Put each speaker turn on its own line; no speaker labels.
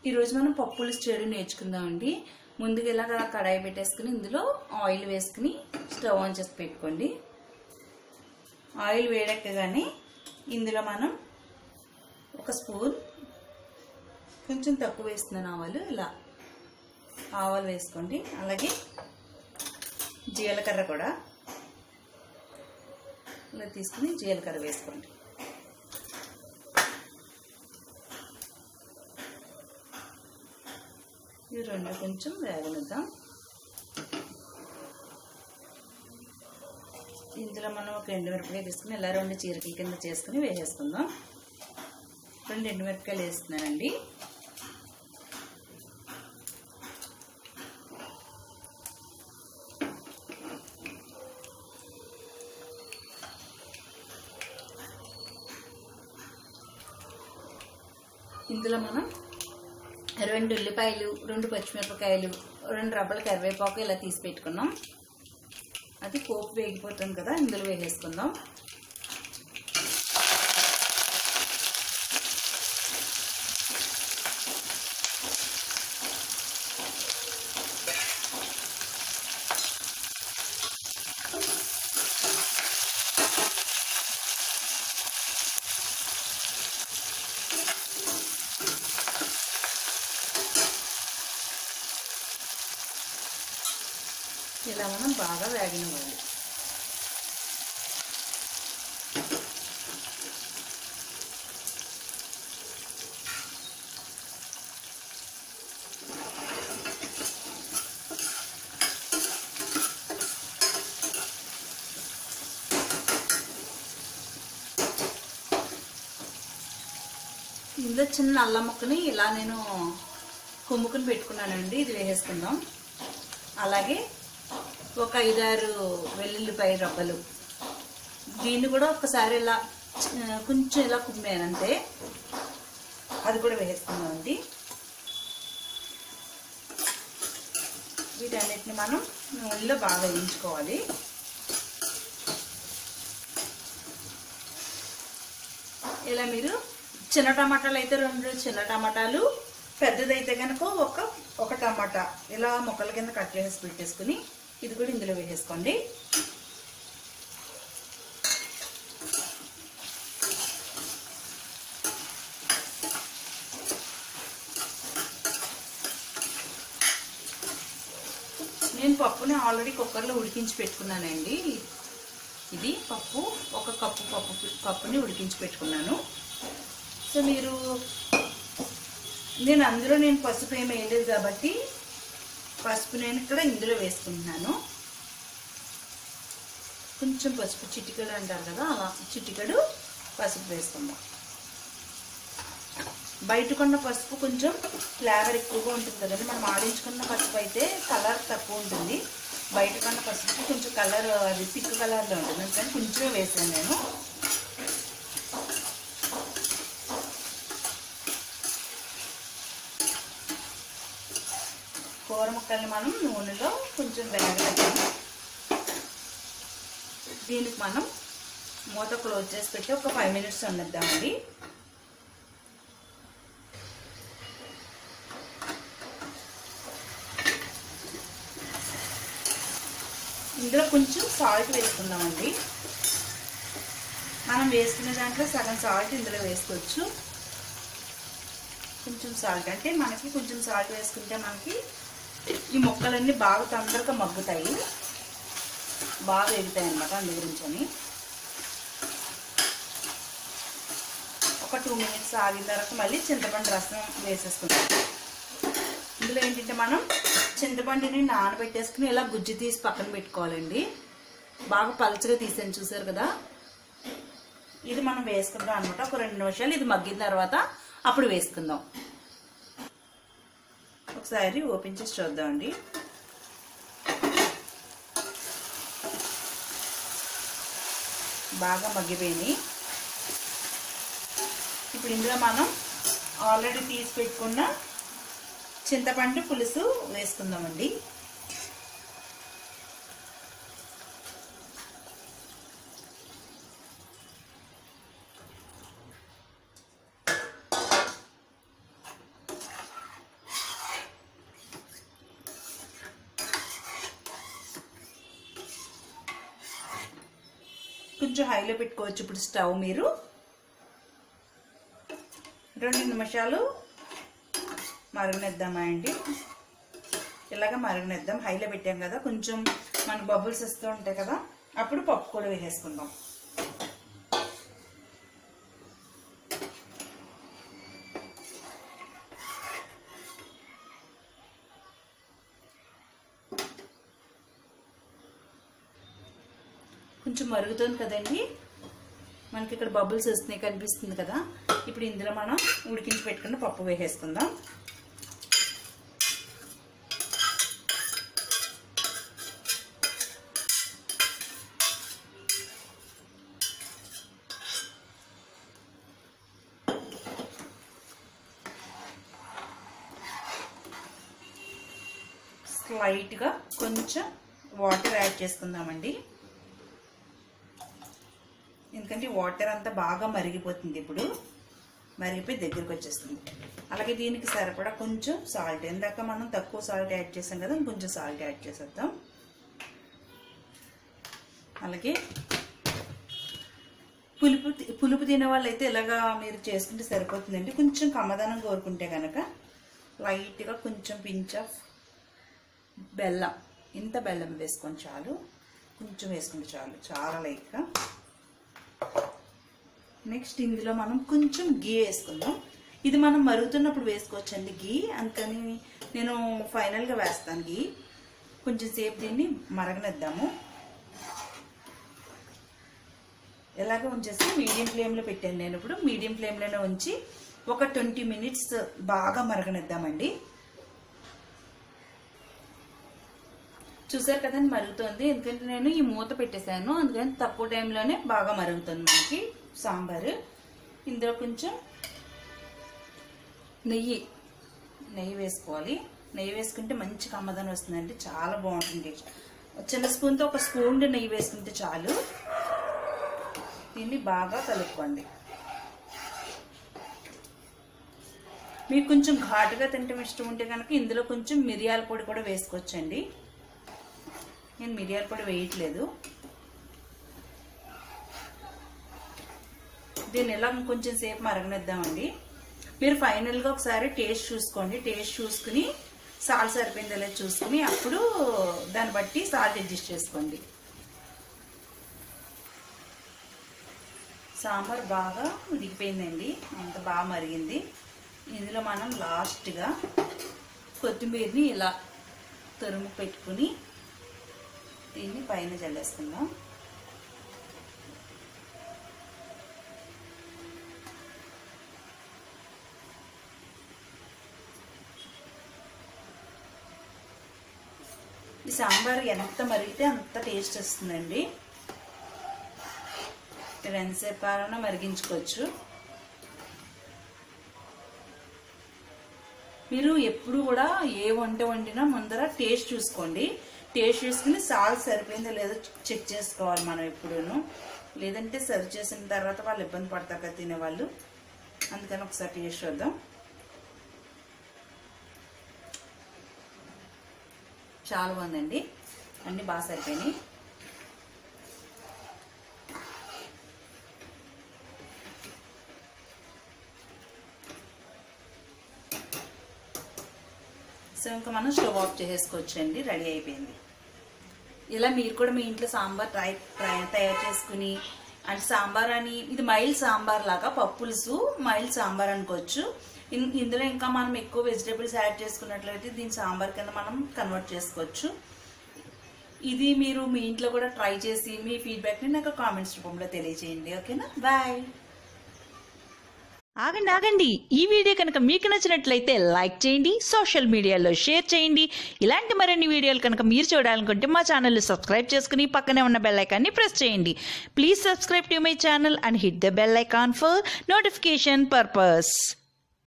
ఈరోజు మనం పప్పులు చేయడం నేర్చుకుందామండి ముందుగా ఇలాగ కడాయి పెట్టేసుకుని ఇందులో ఆయిల్ వేసుకుని స్టవ్ ఆన్ చేసి పెట్టుకోండి ఆయిల్ వేడెక్కగానే ఇందులో మనం ఒక స్పూన్ కొంచెం తక్కువ వేస్తున్నాను ఆవాలు ఇలా ఆవాలు వేసుకోండి అలాగే జీలకర్ర కూడా ఇలా తీసుకుని జీలకర్ర వేసుకోండి ఇవి రెండు కొంచెం వేగనిద్దాం ఇందులో మనం ఒక ఎండుమిరపకాయ తీసుకుని ఇలా రెండు చీరకల కింద చేసుకుని వేసేసుకుందాం రెండు ఎండుమిరపకాయలు వేస్తున్నానండి ఇందులో మనం రెండు ఉల్లిపాయలు రెండు పచ్చిమిరపకాయలు రెండు రబ్బల కరివేపాకు ఇలా తీసి పెట్టుకున్నాం అది పోపు వేగిపోతుంది కదా ఇందులో వేసేసుకుందాం ఇలా మనం బాగా వేగనివ్వాలి ఇందులో చిన్న అల్లం ముక్కని ఇలా నేను కొమ్ముకుని పెట్టుకున్నానండి ఇది వేసేసుకుందాం అలాగే ఒక ఐదారు వెల్లుల్లిపాయ రబ్బలు దీన్ని కూడా ఒకసారి ఇలా ఆ, కొంచెం ఇలా కుమ్మానంతే అది కూడా వేసేసుకుందామండి వీటన్నిటిని మనం నూనెలో బాగా వేయించుకోవాలి ఇలా మీరు చిన్న టమాటాలు అయితే రెండు చిన్న టమాటాలు పెద్దదైతే కనుక ఒక ఒక టమాటా ఇలా ముక్కల కింద కట్ చేసి పెట్టేసుకుని ఇది కూడా ఇందులో వేసేసుకోండి నేను పప్పుని ఆల్రెడీ కుక్కర్లో ఉడికించి పెట్టుకున్నానండి ఇది పప్పు ఒక కప్పు పప్పు పప్పుని ఉడికించి పెట్టుకున్నాను సో మీరు నేను అందులో నేను పసుపు ఏమి వేయలేదు కాబట్టి పసుపు నేను ఇక్కడ ఇందులో వేసుకుంటున్నాను కొంచెం పసుపు చిటికెడు అంటారు కదా అలా చిటికెడు పసుపు వేసుకుందాం బయట కొన్న పసుపు కొంచెం ఫ్లేవర్ ఎక్కువగా ఉంటుంది కదండి మనం ఆడించుకున్న పసుపు అయితే కలర్ తక్కువ ఉంటుంది బయట కొన్న పసుపు కొంచెం కలర్ అది థిక్ కలర్లో ఉంటుంది అందుకని కొంచెం వేసాను నేను కూర ముక్కల్ని మనం నూనెలో కొంచెం వేగపెట్టాము దీనికి మనం మూత క్లోజ్ చేసి పెట్టి ఒక ఫైవ్ మినిట్స్ వండిద్దామండి ఇందులో కొంచెం సాల్ట్ వేసుకుందామండి మనం వేసుకునే దాంట్లో సగం సాల్ట్ ఇందులో వేసుకోవచ్చు కొంచెం సాల్ట్ అంటే మనకి కొంచెం సాల్ట్ వేసుకుంటే మనకి ఈ మొక్కలన్నీ బాగా తొందరగా మగ్గుతాయి బాగా ఎగుతాయి అన్నమాట అందు గురించని ఒక టూ మినిట్స్ ఆగిన తర్వాత మళ్ళీ చింతపండు రసం వేసేసుకుంటాం ఇందులో ఏంటంటే మనం చింతపండుని నానబెట్టేసుకుని ఇలా గుజ్జు తీసి పక్కన పెట్టుకోవాలండి బాగా పలుచగా తీసాను చూసారు కదా ఇది మనం వేసుకుందాం అనమాట ఒక రెండు నిమిషాలు ఇది మగ్గిన తర్వాత అప్పుడు వేసుకుందాం ఒకసారి ఓపెన్ చేసి చూద్దామండి బాగా మగ్గిపోయినాయి ఇప్పుడు ఇందులో మనం ఆల్రెడీ తీసి పెట్టుకున్న చింతపండు పులుసు వేసుకుందామండి కొంచెం హైలో పెట్టుకోవచ్చు ఇప్పుడు స్టవ్ మీరు రెండు నిమిషాలు మరగనిద్దామా అండి ఇలాగ మరగనిద్దాం హైలో పెట్టాం కదా కొంచెం మన బబుల్స్ వస్తూ ఉంటాయి కదా అప్పుడు పప్పు కూడా వేసేసుకుందాం కొంచెం మరుగుతుంది కదండి మనకి ఇక్కడ బబుల్స్ వస్తున్నాయి కనిపిస్తుంది కదా ఇప్పుడు ఇందులో మనం ఉడికించి పెట్టుకున్న పప్పు వేసేసుకుందాం స్లైట్గా కొంచెం వాటర్ యాడ్ చేసుకుందామండి ఎందుకంటే వాటర్ అంతా బాగా మరిగిపోతుంది ఇప్పుడు మరిగిపోయి దగ్గరికి వచ్చేస్తుంది అలాగే దీనికి సరిపడా కొంచెం సాల్ట్ ఇందాక మనం తక్కువ సాల్ట్ యాడ్ చేసాం కదా కొంచెం సాల్ట్ యాడ్ చేసేద్దాం అలాగే పులుపు పులుపు తినే వాళ్ళైతే ఇలాగా మీరు చేసుకుంటే సరిపోతుందండి కొంచెం కమ్మదనం కోరుకుంటే కనుక లైట్గా కొంచెం పించ్ ఆఫ్ బెల్లం ఇంత బెల్లం వేసుకొని చాలు కొంచెం వేసుకుంటే చాలు చాలా లైట్గా నెక్స్ట్ ఇందులో మనం కొంచెం గీ వేసుకుందాం ఇది మనం మరుగుతున్నప్పుడు వేసుకోవచ్చండి గీ అందుకని నేను ఫైనల్గా వేస్తాను గీ కొంచెం సేపు దీన్ని మరగనిద్దాము ఎలాగ ఉంచేసి మీడియం ఫ్లేమ్లో పెట్టాను నేను ఇప్పుడు మీడియం ఫ్లేమ్లోనే ఉంచి ఒక ట్వంటీ మినిట్స్ బాగా మరగనిద్దామండి చూసారు కదండి మరుగుతుంది ఎందుకంటే నేను ఈ మూత పెట్టేశాను అందుకని తక్కువ టైంలోనే బాగా మరుగుతుంది మనకి సాంబారు ఇందులో కొంచెం నెయ్యి నెయ్యి వేసుకోవాలి నెయ్యి వేసుకుంటే మంచి కమ్మదనం వస్తుందండి చాలా బాగుంటుంది చిన్న స్పూన్తో ఒక స్పూన్ నెయ్యి వేసుకుంటే చాలు దీన్ని బాగా కలుపుకోండి మీకు కొంచెం ఘాటుగా తింటాం ఇష్టం ఉంటే కనుక ఇందులో కొంచెం మిరియాల పొడి కూడా వేసుకోవచ్చండి నేను మిరియాల పొడి వేయట్లేదు దీన్ని ఇలా కొంచెం సేపు మరగనిద్దామండి మీరు ఫైనల్గా ఒకసారి టేస్ట్ చూసుకోండి టేస్ట్ చూసుకుని సాల్ట్ సరిపోయిందో లేదో చూసుకుని అప్పుడు దాన్ని బట్టి సాల్ట్ అడ్జస్ట్ చేసుకోండి సాంబార్ బాగా ఉడికిపోయిందండి అంత బాగా మరిగింది ఇందులో మనం లాస్ట్గా కొత్తిమీరని ఇలా తురుము పెట్టుకుని దీన్ని పైన చల్లేసుకుందాం ఈ సాంబార్ ఎంత మరిగితే అంత టేస్ట్ వస్తుందండి మీరు ఎంతసేపు కావాలన్నా మరిగించుకోవచ్చు మీరు ఎప్పుడు కూడా ఏ వంట వండినా ముందర టేస్ట్ చూసుకోండి టేస్ట్ చూసుకుని సాల్ట్ సరిపోయిందో లేదో చెక్ చేసుకోవాలి మనం ఎప్పుడూను లేదంటే సర్వ్ చేసిన తర్వాత వాళ్ళు ఇబ్బంది పడతారు కదా తినేవాళ్ళు అందుకని ఒకసారి టేస్ట్ చూద్దాం చాలా బాగుందండి అన్నీ బాగా సరిపోయినాయి సో ఇంకా మనం స్టవ్ ఆఫ్ చేసేసుకోవచ్చండి రెడీ అయిపోయింది ఇలా మీరు కూడా మీ ఇంట్లో సాంబార్ ట్రై ట్రై తయారు చేసుకుని అంటే సాంబార్ అని ఇది మైల్డ్ సాంబార్ లాగా పప్పులుసు మైల్డ్ సాంబార్ అనుకోవచ్చు ఇన్- ఇందులో ఇంకా మనం ఎక్కువ వెజిటేబుల్స్ యాడ్ చేసుకున్నట్లయితే దీని సాంబార్ కింద మనం కన్వర్ట్ చేసుకోవచ్చు ఇది మీరు మీ ఇంట్లో కూడా ట్రై చేసి మీ ఫీడ్బ్యాక్ని నాకు కామెంట్స్ రూపంలో తెలియజేయండి ఓకేనా బాయ్
ఆగండి ఆగండి ఈ వీడియో కనుక మీకు నచ్చినట్లయితే లైక్ చేయండి సోషల్ మీడియాలో షేర్ చేయండి ఇలాంటి మరిన్ని వీడియోలు కనుక మీరు చూడాలనుకుంటే మా ఛానల్ సబ్స్క్రైబ్ చేసుకుని పక్కనే ఉన్న బెల్ ఐకాన్ని ప్రెస్ చేయండి please subscribe to my channel and hit the bell icon for notification purpose